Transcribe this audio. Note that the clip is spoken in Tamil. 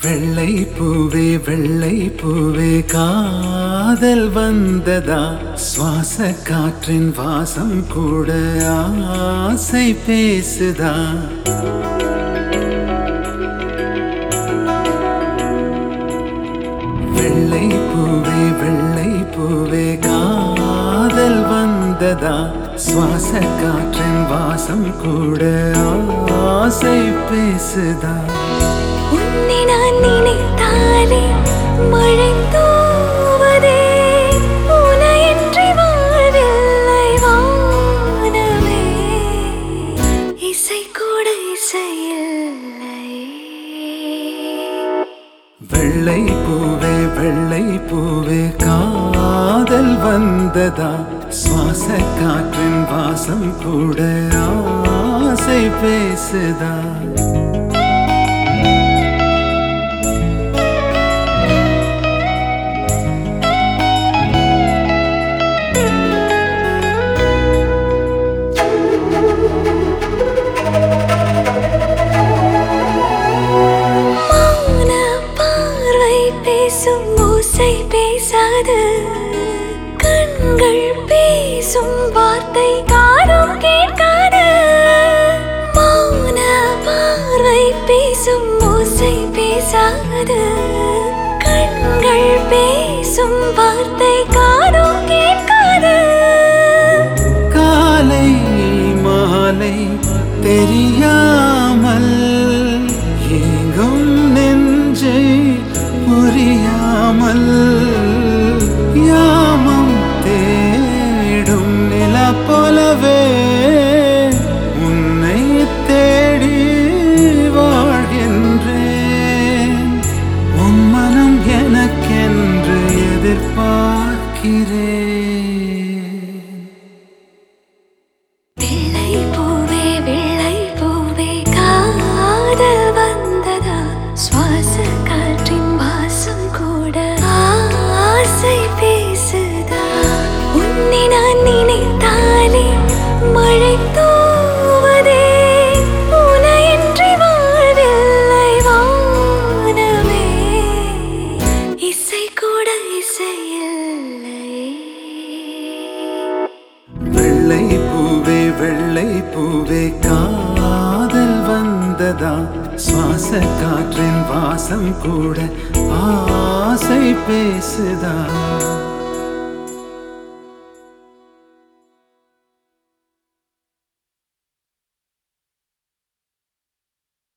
வெள்ளை பூவே வெள்ளை பூவே காதல் வந்ததா சுவாச காற்றின் வாசம் கூட ஆசை பேசுதா வெள்ளை பூவே வெள்ளை பூவே காதல் வந்ததா சுவாச காற்றின் வாசம் கூட ஆசை பேசுதா உன்னை நான் நினைத்தாலே மழை தூவதே உனையின்றி வாழ்வில்லை வானமே இசை கூட இசையில்லை வெள்ளை பூவே வெள்ளை பூவே காதல் வந்ததா சுவாச காற்றின் வாசம் கூட ஆசை பேசுதா மௌன பார்வை பேசும் ஓசை பேசாது கண்கள் பேசும் வார்த்தை காதும் கேட்காது மௌன பார்வை பேசும் ஓசை பேசாது கண்கள் பேசும் வார்த்தை காதும் கேட்காது காலை மாலை தெரியாமல் எங்கும் நெஞ்சை புரியாமல் யாமம் தேடும் நில போலவே உன்னை தேடி வாழ்கின்றேன் உன் மனம் எனக்கென்று எதிர்பார்க்கிறேன் வெள்ளை பூவே வெள்ளை பூவே காதல் வந்ததா சுவாச காற்றின் வாசம் கூட ஆசை பேசுதா உன்னை நான் நினைத்தாலே மழை தூவதே உனையின்றி வாழ்வில்லை வானமே இசை கூட இசையில்லை வெள்ளை பூவே வெள்ளை பூவே காதல் வந்ததா சுவாச காற்றின் வாசம் கூட ஆசை பேசுதா